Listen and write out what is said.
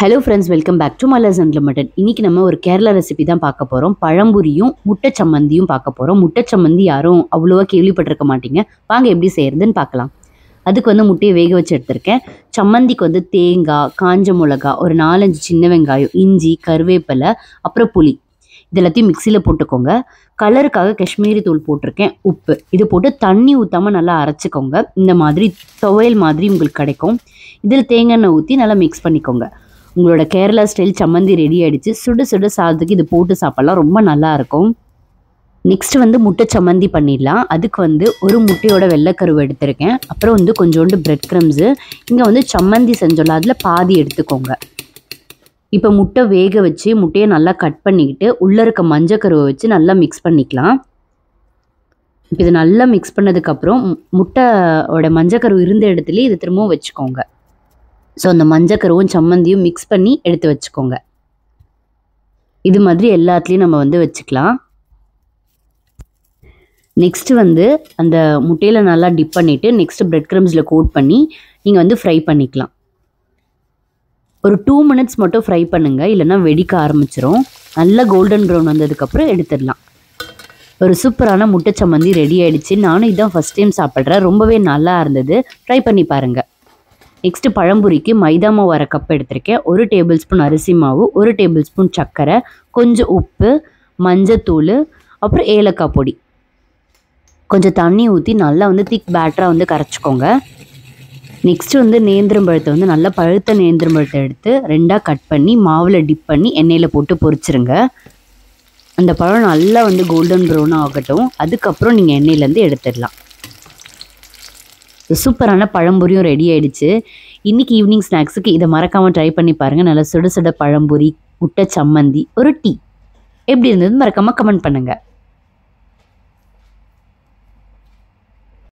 hello friends welcome back to Malar's unlimited இன்னைக்கு நம்ம ஒரு கேரளா ரெசிபி தான் பார்க்க போகிறோம் பழம்புரியும் முட்டை சம்மந்தியும் பார்க்க போகிறோம் முட்டை சம்மந்தி யாரும் அவ்வளோவா கேள்விப்பட்டிருக்க மாட்டீங்க வாங்க எப்படி செய்யறதுன்னு பார்க்கலாம் அதுக்கு வந்து முட்டையை வேக வச்சு எடுத்திருக்கேன் சம்மந்திக்கு வந்து தேங்காய் காஞ்ச மிளகா ஒரு நாலஞ்சு சின்ன வெங்காயம் இஞ்சி கருவேப்பிலை அப்புறம் புளி இது எல்லாத்தையும் மிக்சியில் போட்டுக்கோங்க கலருக்காக காஷ்மீரி தூள் போட்டிருக்கேன் உப்பு இது போட்டு தண்ணி ஊற்றாமல் நல்லா அரைச்சிக்கோங்க இந்த மாதிரி துவையல் மாதிரி உங்களுக்கு கிடைக்கும் இதில் தேங்காய் எண்ணெய் ஊற்றி நல்லா மிக்ஸ் பண்ணிக்கோங்க உங்களோட கேரளா ஸ்டைல் சம்மந்தி ரெடி ஆயிடுச்சு சுடு சுடு சாதத்துக்கு இது போட்டு சாப்பிடலாம் ரொம்ப நல்லா இருக்கும் நெக்ஸ்ட் வந்து முட்டை சம்மந்தி பண்ணிடலாம் அதுக்கு வந்து ஒரு முட்டையோட வெள்ளைக்கருவு எடுத்திருக்கேன் அப்புறம் வந்து கொஞ்சோண்டு பிரெட் க்ரம்ஸு இங்கே வந்து சம்மந்தி செஞ்சோம்ல அதில் பாதி எடுத்துக்கோங்க இப்போ முட்டை வேக வச்சு முட்டையை நல்லா கட் பண்ணிக்கிட்டு உள்ளே இருக்க மஞ்சக்கருவை வச்சு நல்லா மிக்ஸ் பண்ணிக்கலாம் இப்போ இது நல்லா மிக்ஸ் பண்ணதுக்கப்புறம் மு- முட்டையோட மஞ்சக்கரு இருந்த இடத்துலயே இது திரும்பவும் வச்சுக்கோங்க ஸோ அந்த மஞ்சக்கருவும் சம்மந்தியும் மிக்ஸ் பண்ணி எடுத்து வச்சுக்கோங்க இது மாதிரி எல்லாத்துலேயும் நம்ம வந்து வச்சுக்கலாம் நெக்ஸ்ட் வந்து அந்த முட்டையில் நல்லா டிப் பண்ணிவிட்டு நெக்ஸ்ட் பிரெட் க்ரம்ஸில் கோட் பண்ணி நீங்கள் வந்து ஃப்ரை பண்ணிக்கலாம் ஒரு டூ மினிட்ஸ் மட்டும் ஃப்ரை பண்ணுங்கள் இல்லைன்னா வெடிக்க ஆரம்பிச்சிரும் நல்லா கோல்டன் ப்ரௌன் வந்ததுக்கப்புறம் எடுத்துடலாம் ஒரு சூப்பரான முட்டை சம்மந்தி ரெடி ஆயிடுச்சு நானும் இதான் ஃபஸ்ட் டைம் சாப்பிட்றேன் ரொம்பவே நல்லா இருந்தது ட்ரை பண்ணி பாருங்கள் நெக்ஸ்ட் பழம்புரிக்கு மைதா மாவு அரை கப் எடுத்திருக்கேன் ஒரு டேபிள் ஸ்பூன் அரிசி மாவு ஒரு டேபிள் ஸ்பூன் சர்க்கரை கொஞ்சம் உப்பு மஞ்சத்தூள் அப்புறம் ஏலக்காய் பொடி கொஞ்சம் தண்ணி ஊற்றி நல்லா வந்து திக் பேட்டராக வந்து கரைச்சிக்கோங்க நெக்ஸ்ட் வந்து நேந்திரம் பழத்தை வந்து நல்லா பழுத்த நேந்திரம் பழத்தை எடுத்து ரெண்டாக கட் பண்ணி மாவில் டிப் பண்ணி எண்ணெயில் போட்டு பொரிச்சிருங்க அந்த பழம் நல்லா வந்து கோல்டன் ப்ரௌன் ஆகட்டும் அதுக்கப்புறம் நீங்கள் எண்ணெயிலேருந்து எடுத்துடலாம் சூப்பரான பழம்பொரியும் ரெடி ஆயிடுச்சு இன்னைக்கு ஈவினிங் ஸ்நாக்ஸுக்கு இதை மறக்காமல் ட்ரை பண்ணி பாருங்கள் நல்லா சுட சுட பழம்பொரி முட்டை சம்மந்தி ஒரு டீ எப்படி இருந்தது மறக்காமல் கமெண்ட் பண்ணுங்கள்